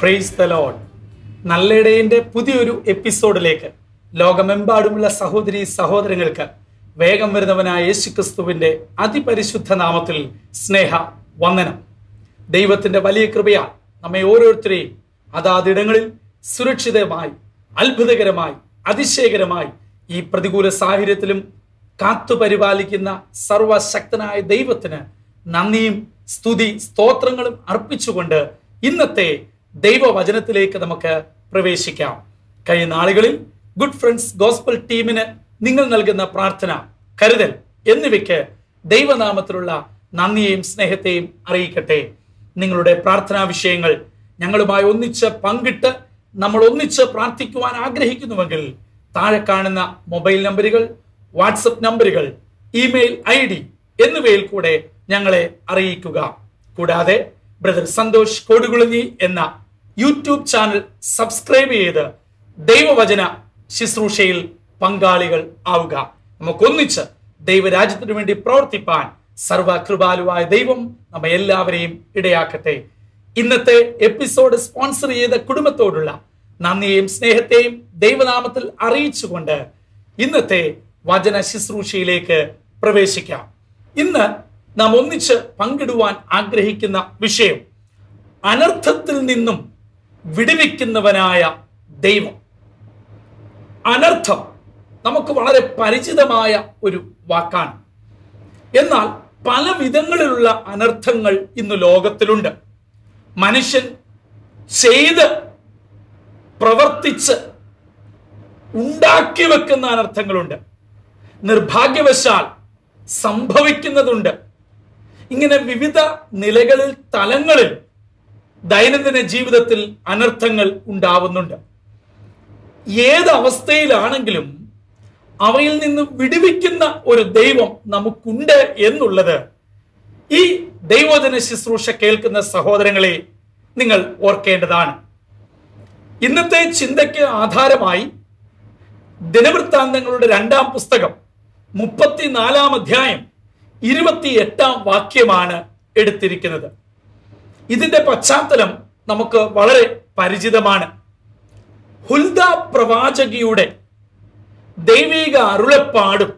praise the load നല്ലിടയന്റെ പുതിയൊരു എപ്പിസോഡിലേക്ക് ലോകമെമ്പാടുമുള്ള സഹോദരി സഹോദരങ്ങൾക്ക് വേഗം വരുന്നവനായ യേശുക്രിസ്തുവിന്റെ അതിപരിശുദ്ധ നാമത്തിൽ സ്നേഹ വന്ദനം ദൈവത്തിന്റെ വലിയ കൃപയാൽ നമ്മെ ഓരോരുത്തരെയും അതാതിടങ്ങളിൽ സുരക്ഷിതമായി അത്ഭുതകരമായി അതിശയകരമായി ഈ പ്രതികൂല സാഹചര്യത്തിലും കാത്തുപരിപാലിക്കുന്ന സർവശക്തനായ ദൈവത്തിന് നന്ദിയും സ്തുതി സ്തോത്രങ്ങളും അർപ്പിച്ചുകൊണ്ട് ഇന്നത്തെ ദൈവവചനത്തിലേക്ക് നമുക്ക് പ്രവേശിക്കാം കഴിഞ്ഞ നാളുകളിൽ ഗുഡ് ഫ്രണ്ട്സ് ഗോസ്ബൽ ടീമിന് നിങ്ങൾ നൽകുന്ന പ്രാർത്ഥന കരുതൽ എന്നിവയ്ക്ക് ദൈവനാമത്തിലുള്ള നന്ദിയെയും സ്നേഹത്തെയും അറിയിക്കട്ടെ നിങ്ങളുടെ പ്രാർത്ഥനാ വിഷയങ്ങൾ ഞങ്ങളുമായി ഒന്നിച്ച് പങ്കിട്ട് നമ്മൾ ഒന്നിച്ച് പ്രാർത്ഥിക്കുവാൻ ആഗ്രഹിക്കുന്നുവെങ്കിൽ താഴെ കാണുന്ന മൊബൈൽ നമ്പറുകൾ വാട്സപ്പ് നമ്പറുകൾ ഇമെയിൽ ഐ ഡി എന്നിവയിൽ കൂടെ ഞങ്ങളെ അറിയിക്കുക കൂടാതെ ബ്രദർ സന്തോഷ് കൊടുകുളഞ്ഞി എന്ന യൂട്യൂബ് ചാനൽ സബ്സ്ക്രൈബ് ചെയ്ത് ദൈവവചന ശുശ്രൂഷയിൽ പങ്കാളികൾ ആവുക നമുക്കൊന്നിച്ച് ദൈവരാജ്യത്തിനു വേണ്ടി പ്രവർത്തിപ്പാൻ സർവകൃപാലുവായ ദൈവം നമ്മെ എല്ലാവരെയും ഇടയാക്കട്ടെ ഇന്നത്തെ എപ്പിസോഡ് സ്പോൺസർ ചെയ്ത കുടുംബത്തോടുള്ള നന്ദിയെയും സ്നേഹത്തെയും ദൈവനാമത്തിൽ അറിയിച്ചുകൊണ്ട് ഇന്നത്തെ വചന ശുശ്രൂഷയിലേക്ക് പ്രവേശിക്കാം ഇന്ന് നാം ഒന്നിച്ച് പങ്കിടുവാൻ ആഗ്രഹിക്കുന്ന വിഷയം അനർത്ഥത്തിൽ നിന്നും വിടുവിക്കുന്നവനായ ദൈവം അനർത്ഥം നമുക്ക് വളരെ പരിചിതമായ ഒരു വാക്കാണ് എന്നാൽ പല വിധങ്ങളിലുള്ള അനർത്ഥങ്ങൾ ഇന്ന് ലോകത്തിലുണ്ട് മനുഷ്യൻ ചെയ്ത് പ്രവർത്തിച്ച് ഉണ്ടാക്കി വെക്കുന്ന അനർത്ഥങ്ങളുണ്ട് നിർഭാഗ്യവശാൽ സംഭവിക്കുന്നതുണ്ട് ഇങ്ങനെ വിവിധ നിലകളിൽ തലങ്ങളിൽ ദൈനംദിന ജീവിതത്തിൽ അനർത്ഥങ്ങൾ ഉണ്ടാവുന്നുണ്ട് ഏത് അവസ്ഥയിലാണെങ്കിലും അവയിൽ നിന്ന് വിടുവിക്കുന്ന ഒരു ദൈവം നമുക്കുണ്ട് എന്നുള്ളത് ഈ ദൈവോധന ശുശ്രൂഷ കേൾക്കുന്ന സഹോദരങ്ങളെ നിങ്ങൾ ഓർക്കേണ്ടതാണ് ഇന്നത്തെ ചിന്തയ്ക്ക് ആധാരമായി ദിനവൃത്താന്തങ്ങളുടെ രണ്ടാം പുസ്തകം മുപ്പത്തിനാലാം അധ്യായം ഇരുപത്തിയെട്ടാം വാക്യമാണ് എടുത്തിരിക്കുന്നത് ഇതിന്റെ പശ്ചാത്തലം നമുക്ക് വളരെ പരിചിതമാണ് ഹുൽദ പ്രവാചകിയുടെ ദൈവിക അരുളപ്പാടും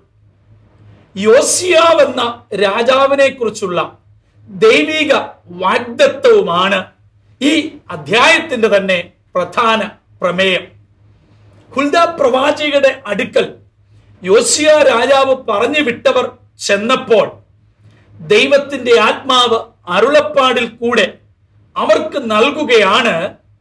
യോസിയാവ് എന്ന രാജാവിനെ കുറിച്ചുള്ള ദൈവിക വാഗ്ദത്വവുമാണ് ഈ അധ്യായത്തിന്റെ തന്നെ പ്രധാന പ്രമേയം ഹുൽദ പ്രവാചികയുടെ അടുക്കൽ യോസിയ രാജാവ് പറഞ്ഞു വിട്ടവർ ചെന്നപ്പോൾ ദൈവത്തിന്റെ ആത്മാവ് അരുളപ്പാടിൽ കൂടെ അവർക്ക് നൽകുകയാണ്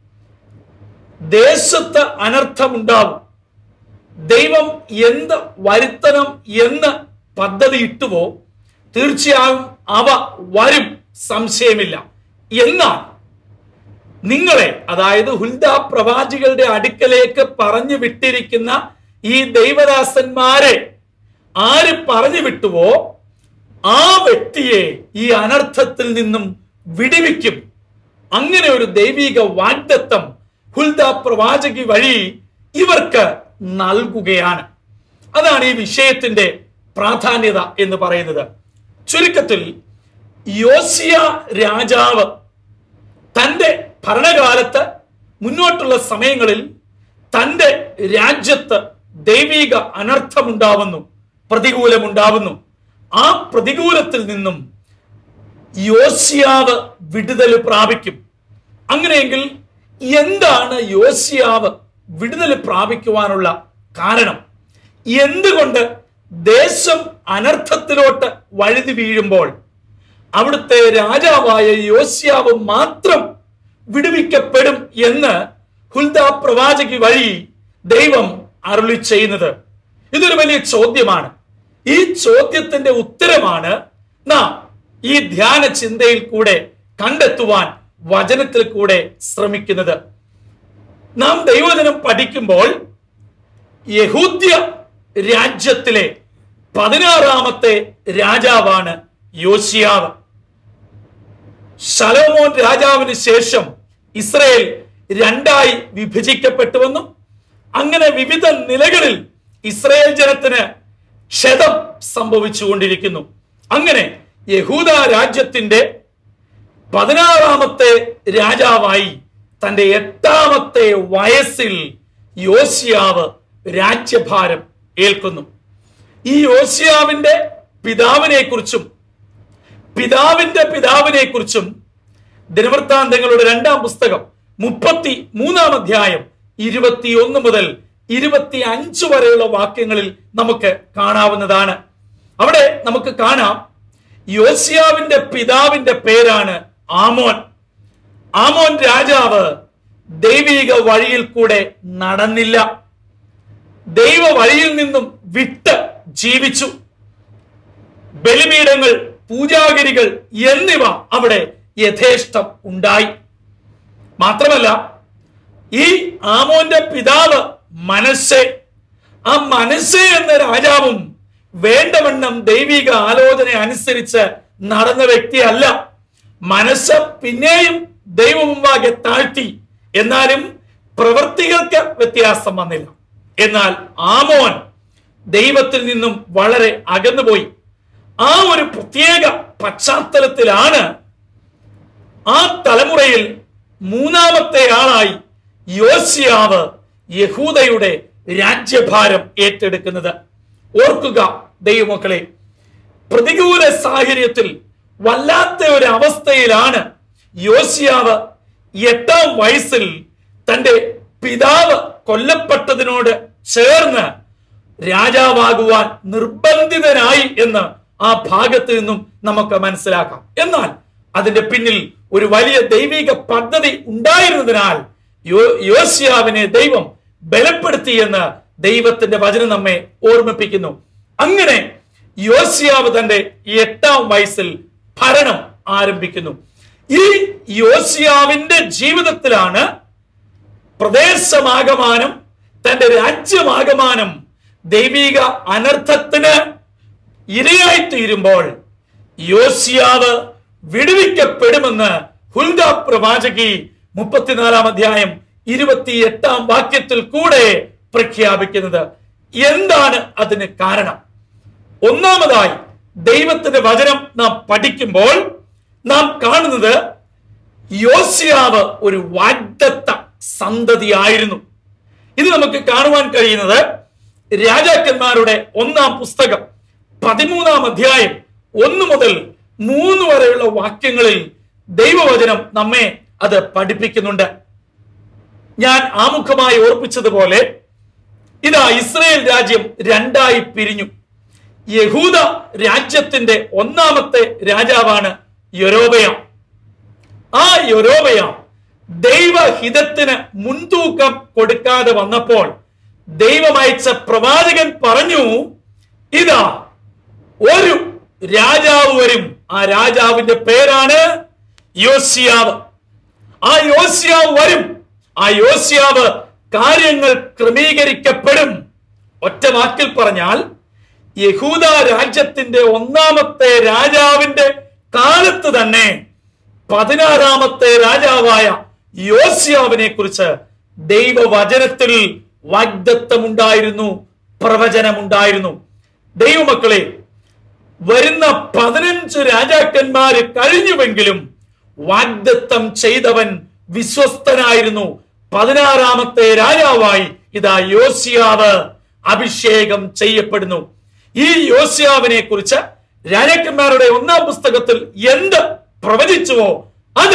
ദേശത്ത് അനർത്ഥമുണ്ടാവും ദൈവം എന്ത് വരുത്തണം എന്ന് പദ്ധതി ഇട്ടുവോ തീർച്ചയായും അവ വരും സംശയമില്ല എന്നാൽ നിങ്ങളെ അതായത് ഹുൽദ പ്രവാചികളുടെ അടുക്കലേക്ക് പറഞ്ഞു വിട്ടിരിക്കുന്ന ഈ ദൈവദാസന്മാരെ ആര് പറഞ്ഞു വിട്ടുവോ ആ വ്യക്തിയെ ഈ അനർത്ഥത്തിൽ നിന്നും വിടിവിക്കും അങ്ങനെ ഒരു ദൈവിക വാഗ്ദത്തം ഹുൽദ പ്രവാചകി വഴി ഇവർക്ക് നൽകുകയാണ് അതാണ് ഈ വിഷയത്തിന്റെ പ്രാധാന്യത എന്ന് പറയുന്നത് ചുരുക്കത്തിൽ യോസിയ രാജാവ് തന്റെ ഭരണകാലത്ത് മുന്നോട്ടുള്ള സമയങ്ങളിൽ തന്റെ രാജ്യത്ത് ദൈവിക അനർത്ഥമുണ്ടാവുന്നു പ്രതികൂലമുണ്ടാവുന്നു ആ പ്രതികൂലത്തിൽ നിന്നും യോസിയാവ് വിടുതൽ പ്രാപിക്കും അങ്ങനെയെങ്കിൽ എന്താണ് യോസിയാവ് വിടുതൽ പ്രാപിക്കുവാനുള്ള കാരണം എന്തുകൊണ്ട് ദേശം അനർത്ഥത്തിലോട്ട് വഴുതി വീഴുമ്പോൾ അവിടുത്തെ രാജാവായ യോസിയാവ് മാത്രം വിടുവിക്കപ്പെടും എന്ന് ഹുൽദ പ്രവാചകി വഴി ദൈവം അരുളി ചെയ്യുന്നത് ഇതൊരു വലിയ ചോദ്യമാണ് ഈ ചോദ്യത്തിന്റെ ഉത്തരമാണ് നാം ഈ ധ്യാന ചിന്തയിൽ കൂടെ കണ്ടെത്തുവാൻ വചനത്തിൽ കൂടെ ശ്രമിക്കുന്നത് നാം ദൈവജനം പഠിക്കുമ്പോൾ യഹൂദ്യ രാജ്യത്തിലെ പതിനാറാമത്തെ രാജാവാണ് യോശിയാവ് ശലോമോൻ രാജാവിന് ശേഷം ഇസ്രയേൽ രണ്ടായി വിഭജിക്കപ്പെട്ടുവെന്നും അങ്ങനെ വിവിധ നിലകളിൽ ഇസ്രയേൽ ജനത്തിന് ക്ഷതം സംഭവിച്ചുകൊണ്ടിരിക്കുന്നു അങ്ങനെ യഹൂദ രാജ്യത്തിന്റെ പതിനാറാമത്തെ രാജാവായി തന്റെ എട്ടാമത്തെ വയസ്സിൽ യോശിയാവ് രാജ്യഭാരം ഏൽക്കുന്നു ഈ യോശിയാവിന്റെ പിതാവിനെ കുറിച്ചും പിതാവിന്റെ പിതാവിനെ കുറിച്ചും ദിനവൃത്താന്തങ്ങളുടെ രണ്ടാം പുസ്തകം മുപ്പത്തി മൂന്നാം അധ്യായം ഇരുപത്തിയൊന്ന് മുതൽ ഇരുപത്തി അഞ്ച് വരെയുള്ള വാക്യങ്ങളിൽ നമുക്ക് കാണാവുന്നതാണ് അവിടെ നമുക്ക് കാണാം യോസിയാവിന്റെ പിതാവിന്റെ പേരാണ് ആമോൻ ആമോൻ രാജാവ് ദൈവിക വഴിയിൽ കൂടെ നടന്നില്ല ദൈവ വഴിയിൽ നിന്നും വിട്ട് ജീവിച്ചു ബലിപീഠങ്ങൾ പൂജാഗിരികൾ എന്നിവ അവിടെ യഥേഷ്ടം ഉണ്ടായി മാത്രമല്ല ഈ ആമോന്റെ പിതാവ് മനസ്സെ ആ മനസ്സെ എന്ന രാജാവും വേണ്ടവണ്ണം ദൈവിക ആലോചന അനുസരിച്ച് നടന്ന വ്യക്തിയല്ല മനസ്സ് പിന്നെയും ദൈവം മുമ്പാകെ താഴ്ത്തി എന്നാലും പ്രവൃത്തികൾക്ക് വ്യത്യാസം വന്നില്ല എന്നാൽ ആമോൻ ദൈവത്തിൽ നിന്നും വളരെ അകന്നുപോയി ആ ഒരു പ്രത്യേക പശ്ചാത്തലത്തിലാണ് ആ തലമുറയിൽ മൂന്നാമത്തെ ആളായി യോസിയാവ് യഹൂദയുടെ രാജ്യഭാരം ഏറ്റെടുക്കുന്നത് ഓർക്കുക ദൈവമക്കളെ പ്രതികൂല സാഹചര്യത്തിൽ വല്ലാത്ത ഒരു അവസ്ഥയിലാണ് യോസിയാവ് എട്ടാം വയസ്സിൽ തന്റെ പിതാവ് കൊല്ലപ്പെട്ടതിനോട് ചേർന്ന് രാജാവാകുവാൻ നിർബന്ധിതനായി എന്ന് ആ ഭാഗത്ത് നിന്നും നമുക്ക് മനസ്സിലാക്കാം എന്നാൽ അതിന്റെ പിന്നിൽ ഒരു വലിയ ദൈവിക പദ്ധതി ഉണ്ടായിരുന്നതിനാൽ യോ യോസിയാവിനെ ദൈവം ബലപ്പെടുത്തി എന്ന് ദൈവത്തിന്റെ വചനം നമ്മെ ഓർമ്മിപ്പിക്കുന്നു അങ്ങനെ യോസിയാവ് തന്റെ എട്ടാം വയസ്സിൽ ഭരണം ആരംഭിക്കുന്നു ഈ യോസിയാവിന്റെ ജീവിതത്തിലാണ് പ്രദേശമാകമാനം തന്റെ രാജ്യമാകമാനം ദൈവിക അനർത്ഥത്തിന് ഇരയായി തീരുമ്പോൾ യോസിയാവ് വിടുവിക്കപ്പെടുമെന്ന് ഹുൽദ പ്രവാചകി മുപ്പത്തിനാലാം അധ്യായം ഇരുപത്തിയെട്ടാം വാക്യത്തിൽ കൂടെ പ്രഖ്യാപിക്കുന്നത് എന്താണ് അതിന് കാരണം ഒന്നാമതായി ദൈവത്തിന്റെ വചനം നാം പഠിക്കുമ്പോൾ നാം കാണുന്നത് യോസിയാവ് ഒരു വാഗ്ദത്ത സന്തതിയായിരുന്നു ഇത് നമുക്ക് കാണുവാൻ കഴിയുന്നത് രാജാക്കന്മാരുടെ ഒന്നാം പുസ്തകം പതിമൂന്നാം അധ്യായം ഒന്ന് മുതൽ മൂന്ന് വരെയുള്ള വാക്യങ്ങളിൽ ദൈവവചനം നമ്മെ അത് പഠിപ്പിക്കുന്നുണ്ട് ഞാൻ ആമുഖമായി ഓർപ്പിച്ചതുപോലെ ഇതാ ഇസ്രയേൽ രാജ്യം രണ്ടായി പിരിഞ്ഞു യഹൂദ രാജ്യത്തിന്റെ ഒന്നാമത്തെ രാജാവാണ് യൊരോബയാം ആ യൊരോബയാം ദൈവഹിതത്തിന് മുൻതൂക്കം കൊടുക്കാതെ വന്നപ്പോൾ ദൈവമയച്ച പ്രവാചകൻ പറഞ്ഞു ഇതാ ഒരു രാജാവ് വരും ആ രാജാവിന്റെ പേരാണ് യോസിയാവ് ആ യോസിയാവ് വരും ആ യോസിയാവ് കാര്യങ്ങൾ ക്രമീകരിക്കപ്പെടും ഒറ്റ വാക്കിൽ പറഞ്ഞാൽ യഹൂദ രാജ്യത്തിന്റെ ഒന്നാമത്തെ രാജാവിന്റെ കാലത്ത് തന്നെ പതിനാറാമത്തെ രാജാവായ യോസിയാവിനെ കുറിച്ച് ദൈവവചനത്തിൽ വാഗ്ദത്തമുണ്ടായിരുന്നു പ്രവചനമുണ്ടായിരുന്നു ദൈവമക്കളെ വരുന്ന പതിനഞ്ച് രാജാക്കന്മാര് കഴിഞ്ഞുവെങ്കിലും വാഗ്ദത്തം ചെയ്തവൻ വിശ്വസ്തനായിരുന്നു പതിനാറാമത്തെ രാജാവായി ഇതാ യോസിയാവ് അഭിഷേകം ചെയ്യപ്പെടുന്നു ഈ യോസിയാവിനെ കുറിച്ച് രാജാക്കന്മാരുടെ ഒന്നാം പുസ്തകത്തിൽ എന്ത് പ്രവചിച്ചുവോ അത്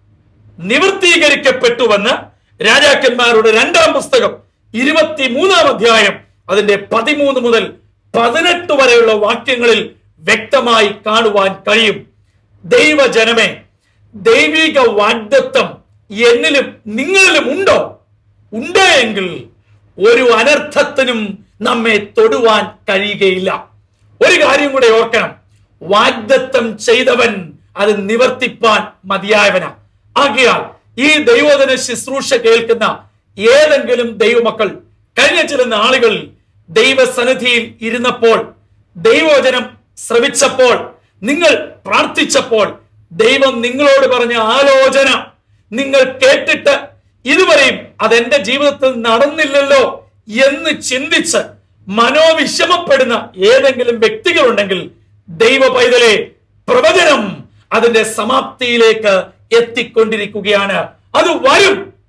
നിവർത്തീകരിക്കപ്പെട്ടുവെന്ന് രാജാക്കന്മാരുടെ രണ്ടാം പുസ്തകം ഇരുപത്തിമൂന്നാം അധ്യായം അതിന്റെ പതിമൂന്ന് മുതൽ പതിനെട്ട് വരെയുള്ള വാക്യങ്ങളിൽ വ്യക്തമായി കാണുവാൻ കഴിയും ദൈവജനമേ ദൈവിക വാഗ്ദത്വം എന്നിലും നിങ്ങളിലും ഉണ്ടോ ഉണ്ടെങ്കിൽ ഒരു അനർത്ഥത്തിനും നമ്മെ തൊടുവാൻ കഴിയുകയില്ല ഒരു കാര്യം കൂടെ ഓർക്കണം വാഗ്ദത്തം ചെയ്തവൻ അത് നിവർത്തിപ്പാൻ മതിയായവനാ ആകയാൽ ഈ ദൈവോധന ശുശ്രൂഷ കേൾക്കുന്ന ഏതെങ്കിലും ദൈവമക്കൾ കഴിഞ്ഞ ചില നാളുകൾ ദൈവസന്നിധിയിൽ ഇരുന്നപ്പോൾ ദൈവവചനം ശ്രവിച്ചപ്പോൾ നിങ്ങൾ പ്രാർത്ഥിച്ചപ്പോൾ ദൈവം നിങ്ങളോട് പറഞ്ഞ ആലോചന നിങ്ങൾ കേട്ടിട്ട് ഇതുവരെയും അതെന്റെ ജീവിതത്തിൽ നടന്നില്ലല്ലോ എന്ന് ചിന്തിച്ച് മനോവിഷമപ്പെടുന്ന ഏതെങ്കിലും വ്യക്തികളുണ്ടെങ്കിൽ ദൈവ പൈതലെ പ്രവചനം അതിന്റെ സമാപ്തിയിലേക്ക് എത്തിക്കൊണ്ടിരിക്കുകയാണ് അത് വരും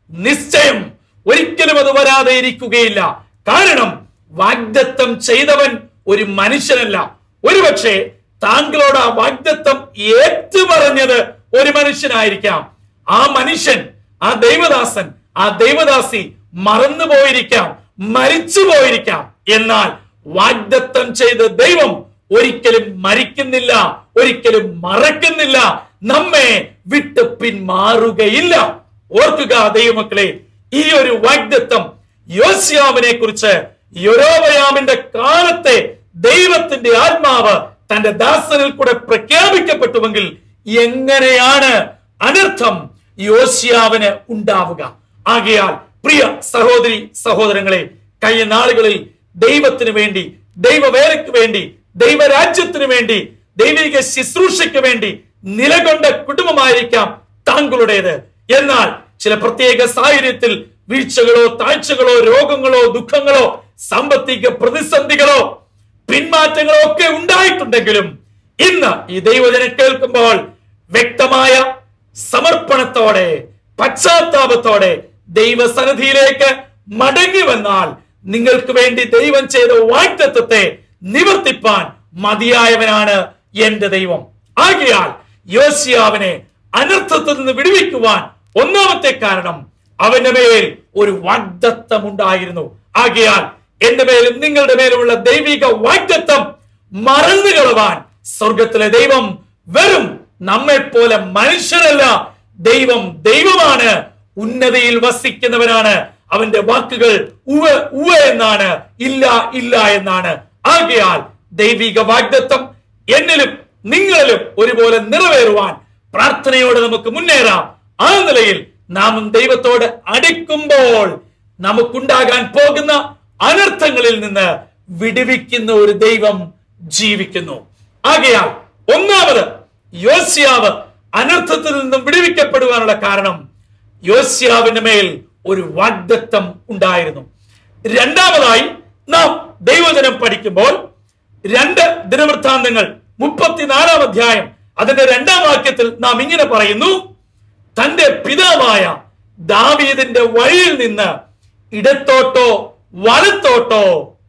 നിശ്ചയം ഒരിക്കലും അത് വരാതെ ഇരിക്കുകയില്ല കാരണം വാഗ്ദത്തം ചെയ്തവൻ ഒരു മനുഷ്യനല്ല ഒരുപക്ഷെ താങ്കളോട് ആ വാഗ്ദത്തം ഏറ്റുപറഞ്ഞത് ഒരു മനുഷ്യനായിരിക്കാം ആ മനുഷ്യൻ ആ ദൈവദാസൻ ആ ദൈവദാസി മറന്നു പോയിരിക്കാം മരിച്ചു പോയിരിക്കാം എന്നാൽ വാഗ്ദത്തം ചെയ്ത ദൈവം ഒരിക്കലും മരിക്കുന്നില്ല ഒരിക്കലും മറക്കുന്നില്ല നമ്മെ വിട്ട് പിന്മാറുകയില്ല ഓർക്കുക ദൈവമക്കളെ ഈ ഒരു വാഗ്ദത്തം യോസ്യാവിനെ കുറിച്ച് യൊരോബയാമിന്റെ കാലത്തെ ദൈവത്തിന്റെ ആത്മാവ് തന്റെ ദാസനിൽ കൂടെ പ്രഖ്യാപിക്കപ്പെട്ടുവെങ്കിൽ എങ്ങനെയാണ് അനർത്ഥം യോസ്യാവിന് ഉണ്ടാവുക ആകയാൽ പ്രിയ സഹോദരി സഹോദരങ്ങളെ കഴിഞ്ഞ നാളുകളിൽ ദൈവത്തിന് വേണ്ടി ദൈവവേലയ്ക്ക് വേണ്ടി ദൈവരാജ്യത്തിന് വേണ്ടി ദൈവിക ശുശ്രൂഷയ്ക്ക് വേണ്ടി നിലകൊണ്ട കുടുംബമായിരിക്കാം താങ്കളുടേത് എന്നാൽ ചില പ്രത്യേക സാഹചര്യത്തിൽ വീഴ്ചകളോ താഴ്ചകളോ രോഗങ്ങളോ ദുഃഖങ്ങളോ സാമ്പത്തിക പ്രതിസന്ധികളോ പിന്മാറ്റങ്ങളോ ഒക്കെ ഉണ്ടായിട്ടുണ്ടെങ്കിലും ഇന്ന് ഈ ദൈവജനം കേൾക്കുമ്പോൾ വ്യക്തമായ സമർപ്പണത്തോടെ പശ്ചാത്താപത്തോടെ ദൈവസന്നിധിയിലേക്ക് മടങ്ങി വന്നാൽ നിങ്ങൾക്ക് വേണ്ടി ദൈവം ചെയ്ത വാഗ്ദത്വത്തെ നിവർത്തിപ്പാൻ മതിയായവനാണ് എന്റെ ദൈവം ആകയാൽ യോസിയാവിനെ അനർത്ഥത്തിൽ നിന്ന് വിടുവിക്കുവാൻ ഒന്നാമത്തെ കാരണം അവന്റെ മേൽ ഒരു വാഗ്ദത്തം ഉണ്ടായിരുന്നു ആകയാൽ എന്റെ മേലും നിങ്ങളുടെ മേലുമുള്ള ദൈവിക വാഗ്ദത്തം മറന്നു കളവാൻ സ്വർഗത്തിലെ ദൈവം വെറും നമ്മെ പോലെ മനുഷ്യരല്ല ദൈവം ദൈവമാണ് ഉന്നതിയിൽ വസിക്കുന്നവനാണ് അവന്റെ വാക്കുകൾ ഉവ ഉവ എന്നാണ് ഇല്ല ഇല്ല എന്നാണ് ആകയാൽ ദൈവിക വാഗ്ദത്തം എന്നിലും നിങ്ങളിലും ഒരുപോലെ നിറവേറുവാൻ പ്രാർത്ഥനയോടെ നമുക്ക് മുന്നേറാം ആ നിലയിൽ നാം ദൈവത്തോട് അടുക്കുമ്പോൾ നമുക്കുണ്ടാകാൻ പോകുന്ന അനർത്ഥങ്ങളിൽ നിന്ന് വിടുവിക്കുന്ന ഒരു ദൈവം ജീവിക്കുന്നു ആകയാൽ ഒന്നാമത് യോസ്യാവ് അനർത്ഥത്തിൽ നിന്നും വിടുവിക്കപ്പെടുവാനുള്ള കാരണം യോസ്യാവിന്റെ മേൽ ഒരു വാഗ്ദത്തം ഉണ്ടായിരുന്നു രണ്ടാമതായി നാം ദൈവജനം പഠിക്കുമ്പോൾ രണ്ട് ദിനവൃത്താന്തങ്ങൾ മുപ്പത്തിനാലാം അധ്യായം അതിന്റെ രണ്ടാം വാക്യത്തിൽ നാം ഇങ്ങനെ പറയുന്നു തന്റെ പിതാവായ ദാവീദിന്റെ വഴിയിൽ നിന്ന് ഇടത്തോട്ടോ വലത്തോട്ടോ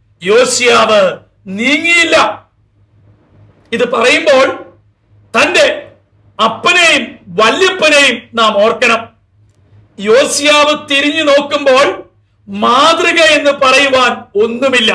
യോശിയാവ് നീങ്ങിയില്ല ഇത് പറയുമ്പോൾ തന്റെ അപ്പനെയും വല്യപ്പനെയും നാം ഓർക്കണം യോസിയാവ് തിരിഞ്ഞു നോക്കുമ്പോൾ മാതൃക എന്ന് പറയുവാൻ ഒന്നുമില്ല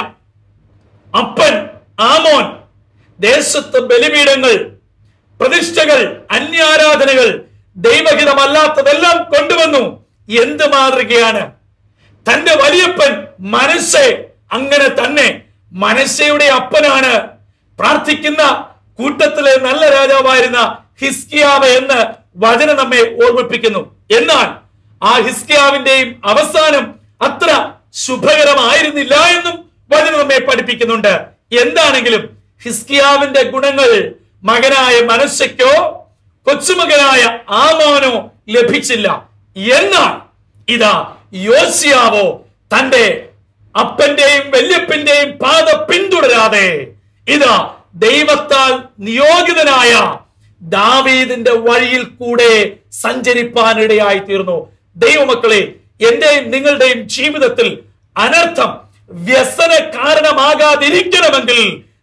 അപ്പൻ ആമോൻ ദേശത്ത് ബലിപീഠങ്ങൾ പ്രതിഷ്ഠകൾ അന്യാരാധനകൾ ദൈവഹിതമല്ലാത്തതെല്ലാം കൊണ്ടുവന്നു എന്ത് മാതൃകയാണ് തന്റെ വലിയപ്പൻ മനസ്സെ അങ്ങനെ തന്നെ മനസ്സയുടെ അപ്പനാണ് പ്രാർത്ഥിക്കുന്ന കൂട്ടത്തിലെ നല്ല രാജാവായിരുന്ന ഹിസ്കിയാവ് എന്ന് വചനം നമ്മെ ഓർമ്മിപ്പിക്കുന്നു എന്നാൽ ആ ഹിസ്കിയാവിന്റെയും അവസാനം അത്ര ശുഭകരമായിരുന്നില്ല എന്നും വചനം നമ്മെ പഠിപ്പിക്കുന്നുണ്ട് എന്താണെങ്കിലും ഹിസ്കിയാവിന്റെ ഗുണങ്ങൾ മകനായ മനസ്സയ്ക്കോ കൊച്ചുമകനായ ആമോനോ ലഭിച്ചില്ല എന്നാൽ ഇതാ യോസിയാവോ തന്റെ അപ്പന്റെയും വല്യപ്പന്റെയും പാത പിന്തുടരാതെ ഇതാ ദൈവത്താൽ നിയോഗിതനായ ദാവീദിന്റെ വഴിയിൽ കൂടെ സഞ്ചരിപ്പാനിടയായി തീർന്നു ദൈവമക്കളെ എന്റെയും നിങ്ങളുടെയും ജീവിതത്തിൽ അനർത്ഥം വ്യസന കാരണമാകാതിരിക്കണമെങ്കിൽ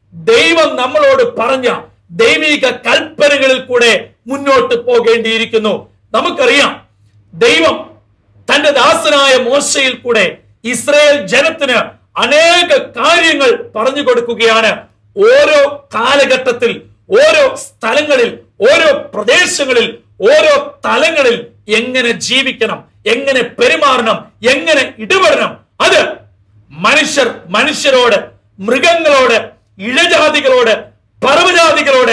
ദൈവം നമ്മളോട് പറഞ്ഞ ദൈവിക കൽപ്പനകളിൽ കൂടെ മുന്നോട്ട് പോകേണ്ടിയിരിക്കുന്നു നമുക്കറിയാം ദൈവം തന്റെ ദാസനായ മോശയിൽ കൂടെ ഇസ്രയേൽ ജനത്തിന് അനേക കാര്യങ്ങൾ പറഞ്ഞു കൊടുക്കുകയാണ് ഓരോ കാലഘട്ടത്തിൽ ഓരോ സ്ഥലങ്ങളിൽ ഓരോ പ്രദേശങ്ങളിൽ ഓരോ തലങ്ങളിൽ എങ്ങനെ ജീവിക്കണം എങ്ങനെ പെരുമാറണം എങ്ങനെ ഇടപെടണം അത് മനുഷ്യർ മനുഷ്യരോട് മൃഗങ്ങളോട് ഇഴജാതികളോട് പർവ്വജാതികളോട്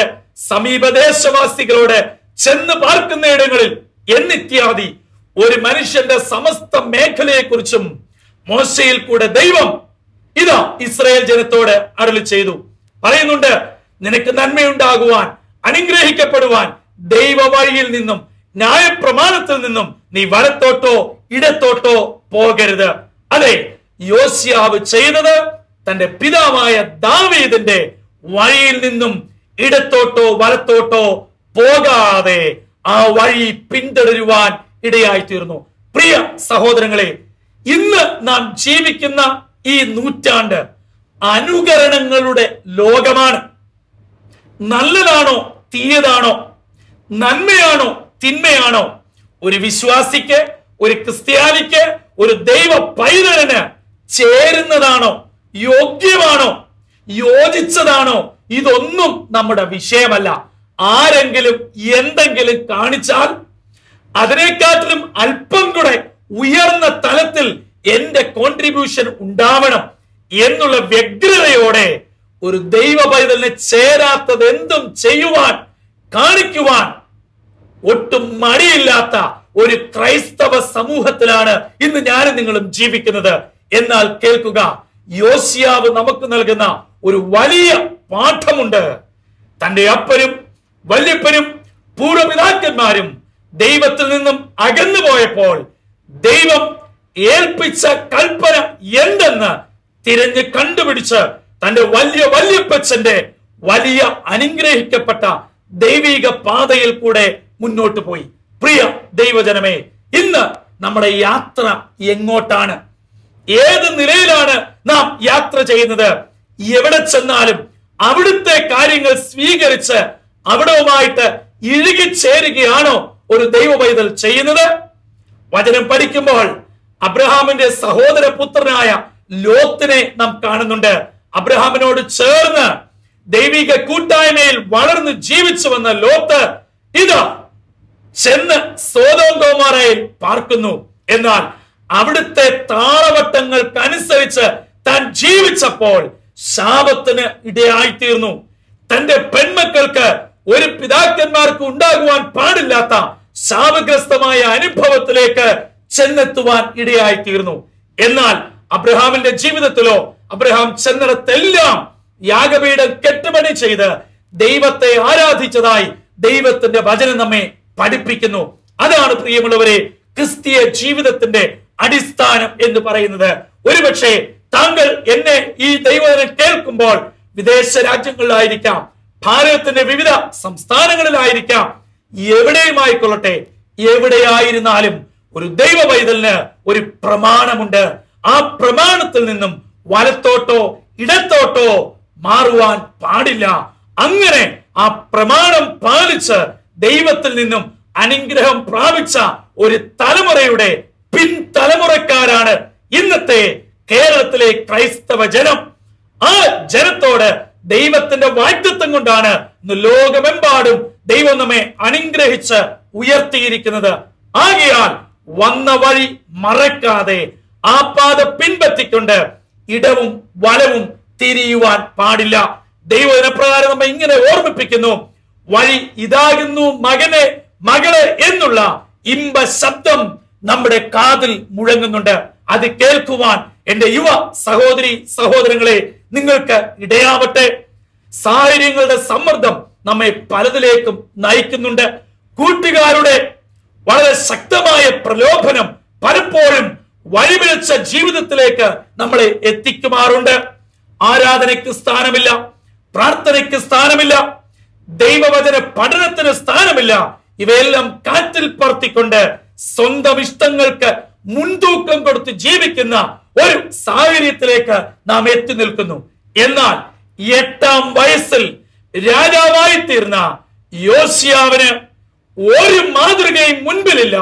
സമീപദേശവാസികളോട് ചെന്ന് പാർക്കുന്ന ഇടങ്ങളിൽ എന്നിത്യാദി ഒരു മനുഷ്യന്റെ സമസ്ത മേഖലയെക്കുറിച്ചും മോശയിൽ കൂടെ ദൈവം ഇതാ ഇസ്രായേൽ ജനത്തോട് അരുളി ചെയ്തു പറയുന്നുണ്ട് നിനക്ക് നന്മയുണ്ടാകുവാൻ അനുഗ്രഹിക്കപ്പെടുവാൻ ദൈവ വഴിയിൽ നിന്നും ന്യായപ്രമാണത്തിൽ നിന്നും നീ വലത്തോട്ടോ ഇടത്തോട്ടോ പോകരുത് അതെ യോസ്യാവ് ചെയ്തത് തന്റെ പിതാവായ ദാവീദിന്റെ വഴിയിൽ നിന്നും ഇടത്തോട്ടോ വലത്തോട്ടോ പോകാതെ ആ വഴി പിന്തുടരുവാൻ ഇടയായി തീർന്നു പ്രിയ സഹോദരങ്ങളെ ഇന്ന് നാം ജീവിക്കുന്ന ഈ നൂറ്റാണ്ട് അനുകരണങ്ങളുടെ ലോകമാണ് നല്ലതാണോ തീയതാണോ നന്മയാണോ തിന്മയാണോ ഒരു വിശ്വാസിക്ക് ഒരു ക്രിസ്ത്യാനിക്ക് ഒരു ദൈവ പൈതലിന് ചേരുന്നതാണോ യോഗ്യമാണോ യോജിച്ചതാണോ ഇതൊന്നും നമ്മുടെ വിഷയമല്ല ആരെങ്കിലും എന്തെങ്കിലും കാണിച്ചാൽ അതിനെക്കാട്ടിലും അല്പം കൂടെ ഉയർന്ന തലത്തിൽ എന്റെ കോൺട്രിബ്യൂഷൻ ഉണ്ടാവണം എന്നുള്ള വ്യഗ്രതയോടെ ഒരു ദൈവ പൈതലിന് ചേരാത്തത് എന്തും ചെയ്യുവാൻ കാണിക്കുവാൻ ഒട്ടും മടിയില്ലാത്ത ഒരു ക്രൈസ്തവ സമൂഹത്തിലാണ് ഇന്ന് ഞാനും നിങ്ങളും ജീവിക്കുന്നത് എന്നാൽ കേൾക്കുക യോസിയാവ് നമുക്ക് നൽകുന്ന ഒരു വലിയ പാഠമുണ്ട് തന്റെ അപ്പനും വല്യപ്പനും പൂർവപിതാക്കന്മാരും ദൈവത്തിൽ നിന്നും അകന്നു പോയപ്പോൾ ദൈവം ഏൽപ്പിച്ച കൽപ്പന എന്തെന്ന് തിരഞ്ഞ് കണ്ടുപിടിച്ച് തന്റെ വലിയ വല്യപ്പച്ചന്റെ വലിയ അനുഗ്രഹിക്കപ്പെട്ട ദൈവിക പാതയിൽ കൂടെ മുന്നോട്ട് പോയി പ്രിയ ദൈവജനമേ ഇന്ന് നമ്മുടെ യാത്ര എങ്ങോട്ടാണ് ഏത് നിലയിലാണ് നാം യാത്ര ചെയ്യുന്നത് എവിടെ ചെന്നാലും അവിടുത്തെ കാര്യങ്ങൾ സ്വീകരിച്ച് അവിടവുമായിട്ട് ഇഴുകിച്ചേരുകയാണോ ഒരു ദൈവ പൈതൽ ചെയ്യുന്നത് വചനം പഠിക്കുമ്പോൾ അബ്രഹാമിന്റെ സഹോദരപുത്രനായ ലോത്തിനെ നാം കാണുന്നുണ്ട് അബ്രഹാമിനോട് ചേർന്ന് ദൈവിക കൂട്ടായ്മയിൽ വളർന്ന് ജീവിച്ചു വന്ന ലോത്ത് ഇതാ ചെന്ന് സോതോം ഗോമാറയിൽ പാർക്കുന്നു എന്നാൽ അവിടുത്തെ താളവട്ടങ്ങൾക്കനുസരിച്ച് താൻ ജീവിച്ചപ്പോൾ ശാപത്തിന് ഇടയായിത്തീർന്നു തന്റെ പെൺമക്കൾക്ക് ഒരു പിതാക്കന്മാർക്ക് ഉണ്ടാകുവാൻ പാടില്ലാത്ത ശാപഗ്രസ്തമായ അനുഭവത്തിലേക്ക് ചെന്നെത്തുവാൻ ഇടയായിത്തീർന്നു എന്നാൽ അബ്രഹാമിന്റെ ജീവിതത്തിലോ അബ്രഹാം ചെന്നിടത്തെല്ലാം യാഗപീഠം കെട്ടുപണി ചെയ്ത് ദൈവത്തെ ആരാധിച്ചതായി ദൈവത്തിന്റെ വചനം നമ്മെ പഠിപ്പിക്കുന്നു അതാണ് പ്രിയമുള്ളവരെ ക്രിസ്തീയ ജീവിതത്തിന്റെ അടിസ്ഥാനം എന്ന് പറയുന്നത് ഒരുപക്ഷെ താങ്കൾ എന്നെ ഈ ദൈവവചനം കേൾക്കുമ്പോൾ വിദേശ രാജ്യങ്ങളിലായിരിക്കാം ഭാരതത്തിന്റെ വിവിധ സംസ്ഥാനങ്ങളിലായിരിക്കാം എവിടെയുമായിക്കൊള്ളട്ടെ എവിടെയായിരുന്നാലും ഒരു ദൈവ പൈതലിന് ഒരു പ്രമാണമുണ്ട് ആ പ്രമാണത്തിൽ നിന്നും വലത്തോട്ടോ ഇടത്തോട്ടോ മാറുവാൻ പാടില്ല അങ്ങനെ ആ പ്രമാണം പാലിച്ച് ദൈവത്തിൽ നിന്നും അനുഗ്രഹം പ്രാപിച്ച ഒരു തലമുറയുടെ പിൻതലമുറക്കാരാണ് ഇന്നത്തെ കേരളത്തിലെ ക്രൈസ്തവ ജനം ആ ജനത്തോട് ദൈവത്തിന്റെ വാഗ്ദത്വം കൊണ്ടാണ് ഇന്ന് ലോകമെമ്പാടും ദൈവം നമ്മെ അനുഗ്രഹിച്ച് ഉയർത്തിയിരിക്കുന്നത് ആകയാൽ വന്ന വഴി മറക്കാതെ ആ പാത പിൻപറ്റിക്കൊണ്ട് ഇടവും വലവും തിരിയുവാൻ പാടില്ല ദൈവദിനപ്രകാരം നമ്മെ ഇങ്ങനെ ഓർമ്മിപ്പിക്കുന്നു വഴി ഇതാകുന്നു മകനെ മകളെ എന്നുള്ള ഇമ്പ ശബ്ദം നമ്മുടെ കാതിൽ മുഴങ്ങുന്നുണ്ട് അത് കേൾക്കുവാൻ എന്റെ യുവ സഹോദരി സഹോദരങ്ങളെ നിങ്ങൾക്ക് ഇടയാവട്ടെ സാഹചര്യങ്ങളുടെ സമ്മർദ്ദം നമ്മെ പലതിലേക്കും നയിക്കുന്നുണ്ട് കൂട്ടുകാരുടെ വളരെ ശക്തമായ പ്രലോഭനം പലപ്പോഴും വഴിപിഴച്ച ജീവിതത്തിലേക്ക് നമ്മളെ എത്തിക്കുമാറുണ്ട് ആരാധനയ്ക്ക് സ്ഥാനമില്ല പ്രാർത്ഥനയ്ക്ക് സ്ഥാനമില്ല ദൈവവചന പഠനത്തിന് സ്ഥാനമില്ല ഇവയെല്ലാം കാറ്റിൽ പറത്തിക്കൊണ്ട് സ്വന്തം ഇഷ്ടങ്ങൾക്ക് മുൻതൂക്കം കൊടുത്ത് ജീവിക്കുന്ന ഒരു സാഹചര്യത്തിലേക്ക് നാം എത്തി നിൽക്കുന്നു എന്നാൽ എട്ടാം വയസ്സിൽ രാജാവായി തീർന്ന യോശിയാവിന് ഒരു മാതൃകയും മുൻപിലില്ല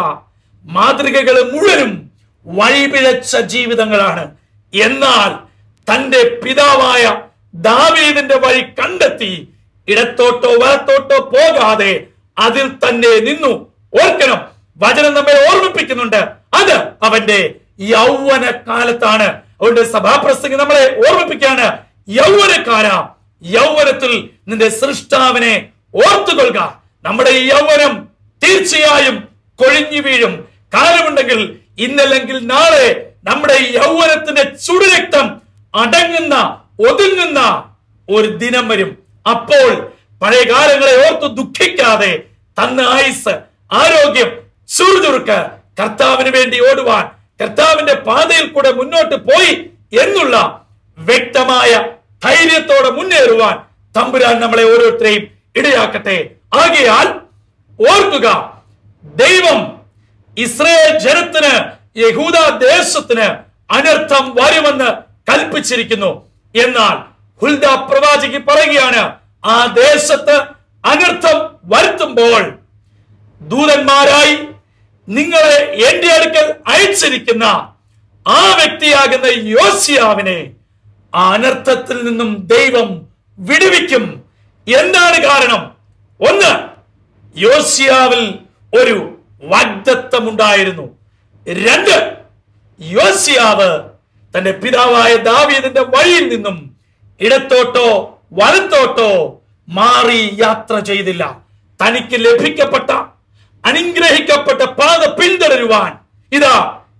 മാതൃകകൾ മുഴുവനും വഴിപിഴച്ച ജീവിതങ്ങളാണ് എന്നാൽ തന്റെ പിതാവായ ദാവീദിന്റെ വഴി കണ്ടെത്തി ഇടത്തോട്ടോ വലത്തോട്ടോ പോകാതെ അതിൽ തന്നെ നിന്നു ഓർക്കണം വചനം നമ്മെ ഓർമ്മിപ്പിക്കുന്നുണ്ട് അത് അവന്റെ യൗവന കാലത്താണ് അതുകൊണ്ട് സഭാപ്രസംഗം നമ്മളെ ഓർമ്മിപ്പിക്കാണ് യൗവനക്കാര യൗവനത്തിൽ നിന്റെ സൃഷ്ടാവിനെ ഓർത്തുകൊള്ളുക നമ്മുടെ ഈ യൗവനം തീർച്ചയായും കൊഴിഞ്ഞു വീഴും കാലമുണ്ടെങ്കിൽ ഇന്നല്ലെങ്കിൽ നാളെ നമ്മുടെ ഈ യൗവനത്തിന്റെ ചുടുരക്തം അടങ്ങുന്ന ഒതുങ്ങുന്ന ഒരു ദിനം വരും അപ്പോൾ പഴയ കാലങ്ങളെ ഓർത്ത് ദുഃഖിക്കാതെ തന്ന ആയുസ് ആരോഗ്യം ചുറുചുറുക്ക് കർത്താവിന് വേണ്ടി ഓടുവാൻ കർത്താവിന്റെ പാതയിൽ കൂടെ മുന്നോട്ട് പോയി എന്നുള്ള വ്യക്തമായ ധൈര്യത്തോടെ മുന്നേറുവാൻ തമ്പുരാൻ നമ്മളെ ഓരോരുത്തരെയും ഇടയാക്കട്ടെ ആകയാൽ ഓർക്കുക ദൈവം ഇസ്രയേൽ ജനത്തിന് യഹൂദ ദേശത്തിന് അനർത്ഥം വരുമെന്ന് കൽപ്പിച്ചിരിക്കുന്നു എന്നാൽ ഹുൽദ പ്രവാചകി പറയുകയാണ് ആ ദേശത്ത് അനർത്ഥം വരുത്തുമ്പോൾ ദൂതന്മാരായി നിങ്ങളെ എന്റെ അടുക്കൽ അയച്ചിരിക്കുന്ന ആ വ്യക്തിയാകുന്ന യോസിയാവിനെ ആ അനർത്ഥത്തിൽ നിന്നും ദൈവം വിടുവിക്കും എന്താണ് കാരണം ഒന്ന് യോസിയാവിൽ ഒരു വാഗ്ദത്തമുണ്ടായിരുന്നു രണ്ട് യോസിയാവ് തന്റെ പിതാവായ ദാവീദിന്റെ വഴിയിൽ നിന്നും ഇടത്തോട്ടോ വലത്തോട്ടോ മാറി യാത്ര ചെയ്തില്ല തനിക്ക് ലഭിക്കപ്പെട്ട അനുഗ്രഹിക്കപ്പെട്ട പാത പിന്തുടരുവാൻ ഇതാ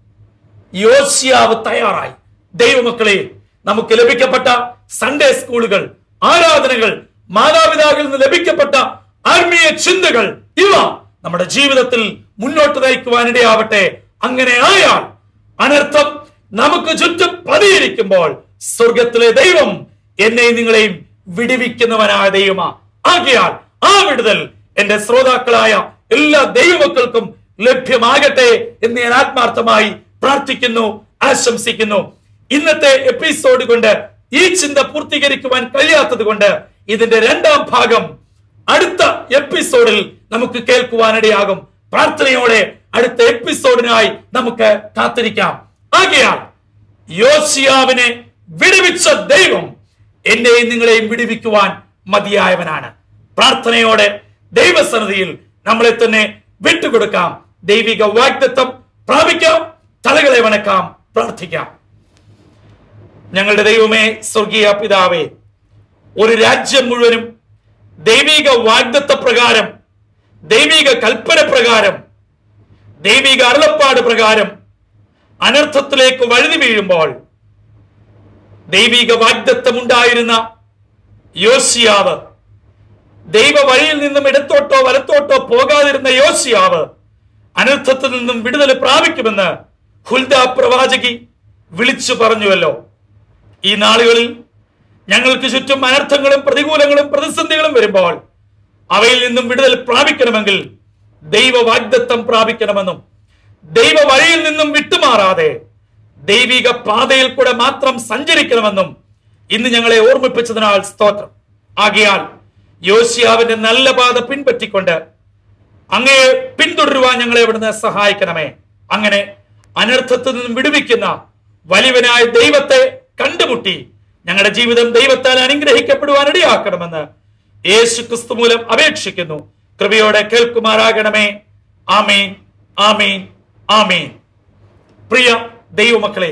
യോസിയാവ് തയ്യാറായി ദൈവമക്കളെ നമുക്ക് ലഭിക്കപ്പെട്ട സൺഡേ സ്കൂളുകൾ ആരാധനകൾ മാതാപിതാക്കളിൽ നിന്ന് ലഭിക്കപ്പെട്ട ആത്മീയ ചിന്തകൾ ഇവ നമ്മുടെ ജീവിതത്തിൽ മുന്നോട്ട് നയിക്കുവാനിടയാവട്ടെ അങ്ങനെ ആയാൽ അനർത്ഥം നമുക്ക് ചുറ്റും പതിയിരിക്കുമ്പോൾ സ്വർഗത്തിലെ ദൈവം എന്നെയും നിങ്ങളെയും വിടുവിക്കുന്നവനായ ദൈവമാ ആകയാൽ ആ വിടുതൽ എന്റെ ശ്രോതാക്കളായ എല്ലാ ദൈവമക്കൾക്കും ലഭ്യമാകട്ടെ എന്ന് ഞാൻ ആത്മാർത്ഥമായി പ്രാർത്ഥിക്കുന്നു ആശംസിക്കുന്നു ഇന്നത്തെ എപ്പിസോഡ് കൊണ്ട് ഈ ചിന്ത പൂർത്തീകരിക്കുവാൻ കഴിയാത്തത് കൊണ്ട് ഇതിന്റെ രണ്ടാം ഭാഗം അടുത്ത എപ്പിസോഡിൽ നമുക്ക് കേൾക്കുവാനിടയാകും പ്രാർത്ഥനയോടെ അടുത്ത എപ്പിസോഡിനായി നമുക്ക് കാത്തിരിക്കാം ആകയാൽ യോസിയാവിനെ വിടുവിച്ച ദൈവം എന്നെയും നിങ്ങളെയും വിടുവിക്കുവാൻ മതിയായവനാണ് പ്രാർത്ഥനയോടെ ദൈവസന്നിധിയിൽ നമ്മളെ തന്നെ വിട്ടുകൊടുക്കാം ദൈവിക വാഗ്ദത്വം പ്രാപിക്കാം തലകളെ വണക്കാം പ്രാർത്ഥിക്കാം ഞങ്ങളുടെ ദൈവമേ സ്വർഗീയ പിതാവേ ഒരു രാജ്യം മുഴുവനും ദൈവിക വാഗ്ദത്ത പ്രകാരം ദൈവിക കൽപ്പന പ്രകാരം ദൈവിക അരുളപ്പാട് പ്രകാരം അനർത്ഥത്തിലേക്ക് വഴുതി വീഴുമ്പോൾ ദൈവിക വാഗ്ദത്തമുണ്ടായിരുന്ന യോസിയാവ് ദൈവ വഴിയിൽ നിന്നും ഇടത്തോട്ടോ വലത്തോട്ടോ പോകാതിരുന്ന യോസിയാവ് അനർത്ഥത്തിൽ നിന്നും വിടുതൽ പ്രാപിക്കുമെന്ന് ഹുൽദ പ്രവാചകി വിളിച്ചു പറഞ്ഞുവല്ലോ ഈ നാളുകളിൽ ഞങ്ങൾക്ക് ചുറ്റും അനർത്ഥങ്ങളും പ്രതികൂലങ്ങളും പ്രതിസന്ധികളും വരുമ്പോൾ അവയിൽ നിന്നും വിടുതൽ പ്രാപിക്കണമെങ്കിൽ ദൈവ വാഗ്ദത്തം പ്രാപിക്കണമെന്നും ദൈവ വഴിയിൽ നിന്നും വിട്ടുമാറാതെ ദൈവിക പാതയിൽ കൂടെ മാത്രം സഞ്ചരിക്കണമെന്നും ഇന്ന് ഞങ്ങളെ ഓർമ്മിപ്പിച്ചതിനാൽ സ്തോത്രം ആകയാൽ യോശിയാവിന്റെ നല്ല പാത പിൻപറ്റിക്കൊണ്ട് അങ്ങയെ പിന്തുടരുവാൻ ഞങ്ങളെ ഇവിടുന്ന് സഹായിക്കണമേ അങ്ങനെ അനർത്ഥത്തിൽ നിന്നും വിടുവിക്കുന്ന വലിയവനായ ദൈവത്തെ കണ്ടുമുട്ടി ഞങ്ങളുടെ ജീവിതം ദൈവത്താൽ അനുഗ്രഹിക്കപ്പെടുവാൻ ഇടയാക്കണമെന്ന് യേശു ക്രിസ്തു മൂലം അപേക്ഷിക്കുന്നു കൃപയോടെ കേൾക്കുമാറാകണമേ ആമീൻ ആമീൻ ആമീൻ പ്രിയ ദൈവമക്കളെ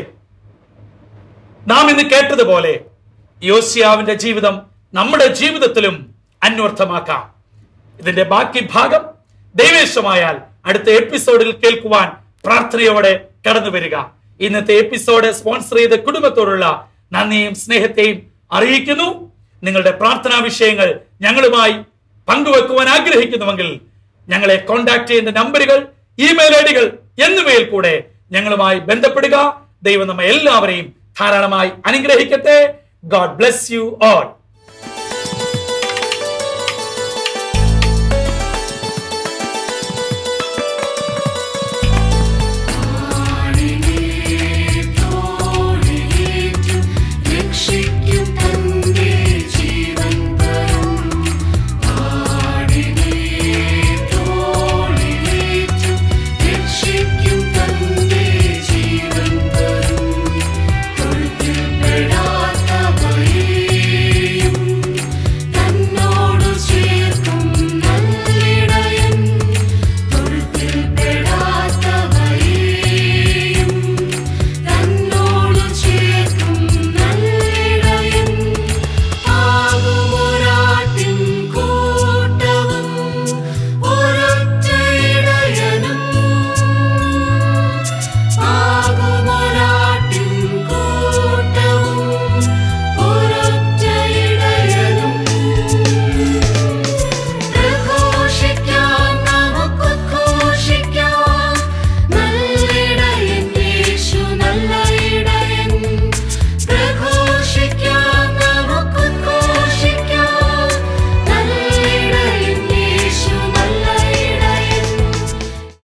നാം ഇന്ന് കേട്ടതുപോലെ യോസിയാവിന്റെ ജീവിതം നമ്മുടെ ജീവിതത്തിലും അന്വർത്ഥമാക്കാം ഇതിന്റെ ബാക്കി ഭാഗം ദൈവേശമായാൽ അടുത്ത എപ്പിസോഡിൽ കേൾക്കുവാൻ പ്രാർത്ഥനയോടെ കടന്നു വരിക ഇന്നത്തെ എപ്പിസോഡ് സ്പോൺസർ ചെയ്ത കുടുംബത്തോടുള്ള നന്ദിയും സ്നേഹത്തെയും അറിയിക്കുന്നു നിങ്ങളുടെ പ്രാർത്ഥനാ വിഷയങ്ങൾ ഞങ്ങളുമായി പങ്കുവെക്കുവാൻ ആഗ്രഹിക്കുന്നുവെങ്കിൽ ഞങ്ങളെ കോൺടാക്ട് ചെയ്യുന്ന നമ്പറുകൾ ഇമെയിൽ ഐ ഡികൾ എന്നിവയിൽ കൂടെ ഞങ്ങളുമായി ബന്ധപ്പെടുക ദൈവം നമ്മെ എല്ലാവരെയും ധാരാളമായി അനുഗ്രഹിക്കട്ടെ ഗോഡ് ബ്ലെസ് യു ഓൾ